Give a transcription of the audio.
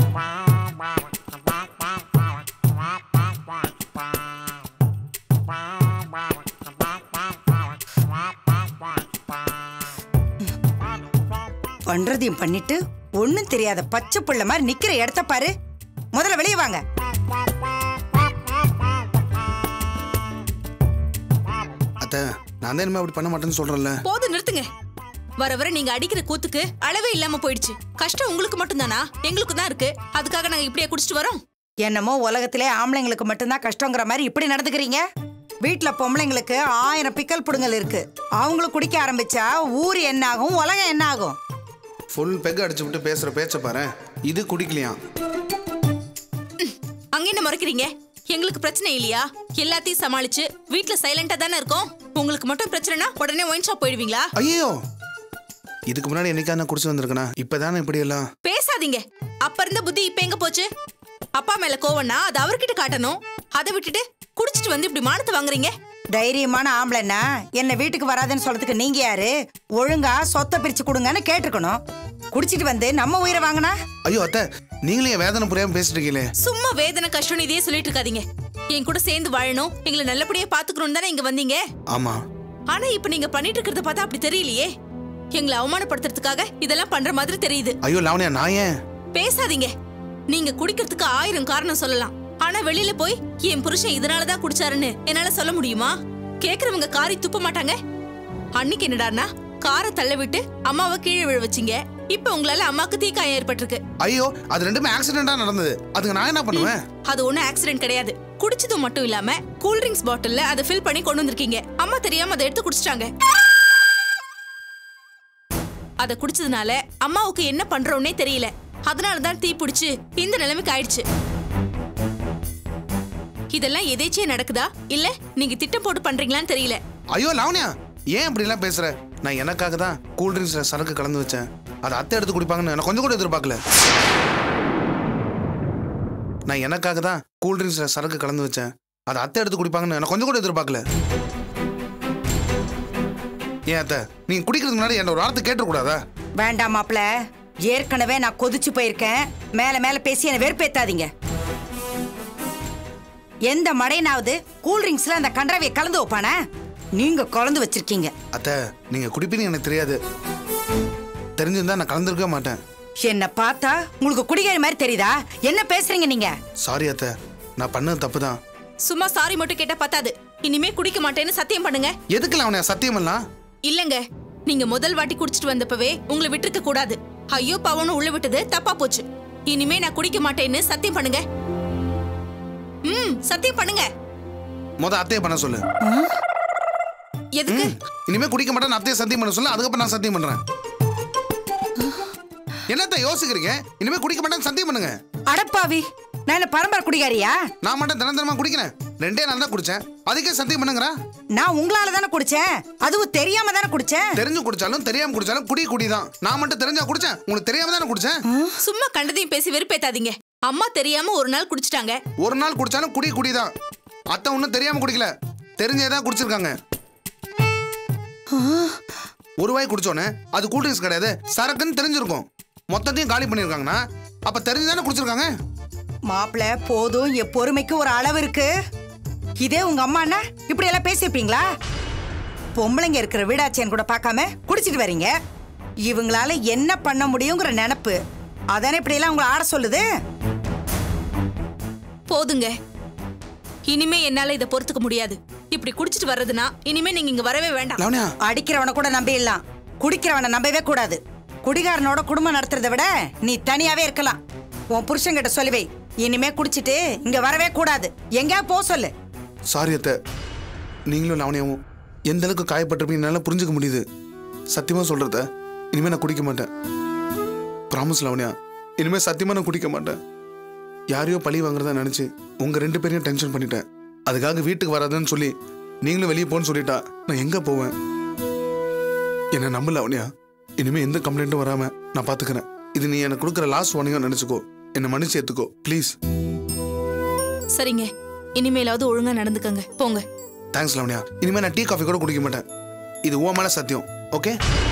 பண்றதையும் பண்ணிட்டு ஒண்ணும் தெரியாத பச்சை புள்ள மாதிரி நிக்கிற இடத்த பாரு முதல்ல வெளியே வாங்க அத்தை நான் தான் இனிமே அப்படி பண்ண மாட்டேன்னு சொல்றேன்ல போதும் நிறுத்துங்க வர வர நீங்க அடிக்கிற கூத்துக்கு அளவே இல்லாம போயிடுச்சு கஷ்டம் உங்களுக்கு மட்டும்தானா எங்களுக்கு தான் இருக்கு அதுக்காக நாங்க இப்படியே குடிச்சிட்டு வரோம் என்னமோ உலகத்திலே ஆம்பளைங்களுக்கு மட்டும்தான் கஷ்டங்கிற மாதிரி இப்படி நடந்துக்கிறீங்க வீட்ல பொம்பளைங்களுக்கு ஆயிரம் பிக்கல் புடுங்கல் இருக்கு அவங்களும் குடிக்க ஆரம்பிச்சா ஊர் என்ன ஆகும் உலகம் என்ன ஆகும் ஃபுல் பெக் அடிச்சு விட்டு பேசுற பேச்ச பாரு இது குடிக்கலையாம் அங்க என்ன மறைக்கிறீங்க எங்களுக்கு பிரச்சனை இல்லையா எல்லாத்தையும் சமாளிச்சு வீட்ல சைலண்டா தானே இருக்கோம் உங்களுக்கு மட்டும் பிரச்சனைனா உடனே ஒயின் ஷாப் போயிடுவீங்களா ஐயோ இதுக்கு முன்னாடி என்னைக்கா நான் குடிச்சு வந்திருக்கேனா இப்பதானே இப்படி எல்லாம் பேசாதீங்க அப்ப இருந்த புத்தி இப்ப எங்க போச்சு அப்பா மேல கோவம்னா அது அவர்கிட்ட காட்டணும் அதை விட்டுட்டு குடிச்சிட்டு வந்து இப்படி மானத்தை வாங்குறீங்க தைரியமான ஆம்பளைன்னா என்ன வீட்டுக்கு வராதுன்னு சொல்றதுக்கு நீங்க யாரு ஒழுங்கா சொத்தை பிரிச்சு கொடுங்கன்னு கேட்டிருக்கணும் குடிச்சிட்டு வந்து நம்ம உயிரை வாங்கினா ஐயோ அத்தை நீங்களே என் வேதனை புரியாம பேசிட்டு இருக்கீங்களே சும்மா வேதனை கஷ்டம் இதே சொல்லிட்டு இருக்காதீங்க என் கூட சேர்ந்து வாழணும் எங்களை நல்லபடியா பாத்துக்கணும் தானே இங்க வந்தீங்க ஆமா ஆனா இப்ப நீங்க பண்ணிட்டு இருக்கிறத பார்த்தா அப்படி தெரியலையே எங்களை அவமானப்படுத்துறதுக்காக இதெல்லாம் பண்ற மாதிரி தெரியுது ஐயோ லாவணியா நான் ஏன் பேசாதீங்க நீங்க குடிக்கிறதுக்கு ஆயிரம் காரணம் சொல்லலாம் ஆனா வெளியில போய் என் புருஷன் இதனாலதான் குடிச்சாருன்னு என்னால சொல்ல முடியுமா கேக்குறவங்க காரி துப்ப மாட்டாங்க அன்னைக்கு என்னடான்னா காரை தள்ள விட்டு அம்மாவை கீழே விழ வச்சீங்க இப்ப உங்களால அம்மாக்கு தீக்காயம் ஏற்பட்டிருக்கு ஐயோ அது ரெண்டுமே ஆக்சிடென்டா நடந்தது அதுக்கு நான் என்ன பண்ணுவேன் அது ஒண்ணும் ஆக்சிடென்ட் கிடையாது குடிச்சதும் மட்டும் இல்லாம கூல் ட்ரிங்க்ஸ் பாட்டில்ல அதை ஃபில் பண்ணி கொண்டு வந்திருக்கீங்க அம்மா தெரியாம அதை எடுத்து குடிச்சிட்டாங்க அதை குடிச்சதுனால அம்மாவுக்கு என்ன பண்றோன்னே தெரியல அதனால தான் தீ பிடிச்சு இந்த நிலைமைக்கு ஆயிடுச்சு இதெல்லாம் எதேச்சியா நடக்குதா இல்ல நீங்க திட்டம் போட்டு பண்றீங்களான்னு தெரியல ஐயோ லாவணியா ஏன் இப்படி எல்லாம் பேசுற நான் எனக்காக தான் கூல் ட்ரிங்க்ஸ்ல சரக்கு கலந்து வச்சேன் அதை அத்தை எடுத்து குடிப்பாங்கன்னு நான் கொஞ்சம் கூட எதிர்பார்க்கல நான் எனக்காக தான் கூல் ட்ரிங்க்ஸ்ல சரக்கு கலந்து வச்சேன் அதை அத்தை எடுத்து குடிப்பாங்கன்னு நான் கொஞ்சம் கூட எதிர்பார்க்கல ஏன் அத்தை நீங்க குடிக்கிறதுக்கு முன்னாடி என்ன ஒரு வார்த்தை கேட்டுக்கூடாதா வேண்டாம் மாப்ள ஏற்கனவே நான் கொதிச்சு போயிருக்கேன் மேல மேல பேசி என்ன வெறுப்பேத்தாதீங்க எந்த மடையனாவது கூல் ட்ரிங்க்ஸ்ல அந்த கண்டரவையை கலந்து வைப்பானே நீங்க கலந்து வச்சிருக்கீங்க அத்தை நீங்க குடிப்பீங்க எனக்கு தெரியாது தெரிஞ்சிருந்தா நான் கலந்துருக்கவே மாட்டேன் என்ன பார்த்தா உங்களுக்கு குடிக்கிற மாதிரி தெரியுதா என்ன பேசுறீங்க நீங்க சாரி அத்தை நான் பண்ணது தப்பு தான் சும்மா சாரி மட்டும் கேட்டா பத்தாது இனிமே குடிக்க மாட்டேன்னு சத்தியம் பண்ணுங்க எதுக்கு லாவணியா சத்தியமெல்லாம் இல்லங்க நீங்க முதல் வாட்டி குடிச்சிட்டு வந்தப்பவே உங்களை விட்டுருக்க கூடாது ஐயோ பவனும் உள்ள விட்டது தப்பா போச்சு இனிமே நான் குடிக்க மாட்டேன்னு சத்தியம் பண்ணுங்க ம் சத்தியம் பண்ணுங்க முத அத்தையை பண்ண சொல்லு எதுக்கு இனிமே குடிக்க மாட்டேன் நான் அத்தையை சத்தியம் பண்ண சொல்லு அதுக்கப்புறம் நான் சத்தியம் பண்றேன் என்னத்த யோசிக்கிறீங்க இனிமே குடிக்க மாட்டேன் சத்தியம் பண்ணுங்க அடப்பாவி நான் என்ன பரம்பரை குடிகாரியா நான் மட்டும் தினம் தினமா குடிக்கிறேன் ரெண்டே நாள் தான் குடிச்சேன் அதுக்கே சத்தியம் பண்ணுங்கறா நான் உங்களால தானே குடிச்சேன் அதுவும் தெரியாம தானே குடிச்சேன் தெரிஞ்சு குடிச்சாலும் தெரியாம குடிச்சாலும் குடி குடிதான் நான் மட்டும் தெரிஞ்சா குடிச்சேன் உங்களுக்கு தெரியாம தானே குடிச்சேன் சும்மா கண்டதையும் பேசி வெறுப்பேத்தாதீங்க அம்மா தெரியாம ஒரு நாள் குடிச்சிட்டாங்க ஒரு நாள் குடிச்சாலும் குடி குடிதான் அத்தை ஒன்றும் தெரியாம குடிக்கல தெரிஞ்சே தான் குடிச்சிருக்காங்க ஒரு வாய் குடிச்சோன்னே அது கூல் ட்ரிங்க்ஸ் கிடையாது சரக்குன்னு தெரிஞ்சிருக்கும் மொத்தத்தையும் காலி பண்ணியிருக்காங்கன்னா அப்ப தெரிஞ்சுதானே குடிச்சிருக்காங்க மாப்பிள போதும் என் பொறுமைக்கு ஒரு அளவு இருக்கு இதே உங்க அம்மாண்ணா இப்படி எல்லாம் பேசியிருப்பீங்களா பொம்பளைங்க இருக்கிற வீடாச்சேன்னு கூட பார்க்காம குடிச்சிட்டு வர்றீங்க இவங்களால என்ன பண்ண முடியுங்கிற நினப்பு அதானே இப்படி எல்லாம் உங்களை ஆட சொல்லுது போதுங்க இனிமே என்னால இதை பொறுத்துக்க முடியாது இப்படி குடிச்சிட்டு வர்றதுனா இனிமே நீங்க இங்க வரவே வேண்டாம் லவனியா அடிக்கிறவனை கூட நம்பிடலாம் குடிக்கிறவனை நம்பவே கூடாது குடிகாரனோட குடும்பம் நடத்துறத விட நீ தனியாவே இருக்கலாம் உன் புருஷன்கிட்ட சொல்லி வை இனிமே குடிச்சிட்டு இங்க வரவே கூடாது எங்கேயா போ சொல்லு சாரி அத்தை நீங்களும் லவனியாவும் எந்த அளவுக்கு காயப்பட்டிருப்பீங்க என்னால புரிஞ்சுக்க முடியுது சத்தியமா சொல்றத இனிமே நான் குடிக்க மாட்டேன் ப்ராமிஸ் லவனியா இனிமே சத்தியமா நான் குடிக்க மாட்டேன் யாரையோ பழி வாங்குறதா நினைச்சு உங்க ரெண்டு பேரையும் டென்ஷன் பண்ணிட்டேன் அதுக்காக வீட்டுக்கு வராதுன்னு சொல்லி நீங்களும் வெளியே போன்னு சொல்லிட்டா நான் எங்க போவேன் என்ன நம்பல லவனியா இனிமே எந்த கம்ப்ளைண்ட்டும் வராம நான் பாத்துக்கிறேன் இது நீ எனக்கு கொடுக்குற லாஸ்ட் வார்னிங்கா நினைச்சுக்கோ என்னை மன்னிச்சு ஏத்துக்கோ ப்ளீஸ் சரிங்க இனிமேலாவது ஒழுங்கா நடந்துக்கங்க போங்க தேங்க்ஸ் லவனியா இனிமே நான் டீ காஃபி கூட குடிக்க மாட்டேன் இது உன் மேல சத்தியம் ஓகே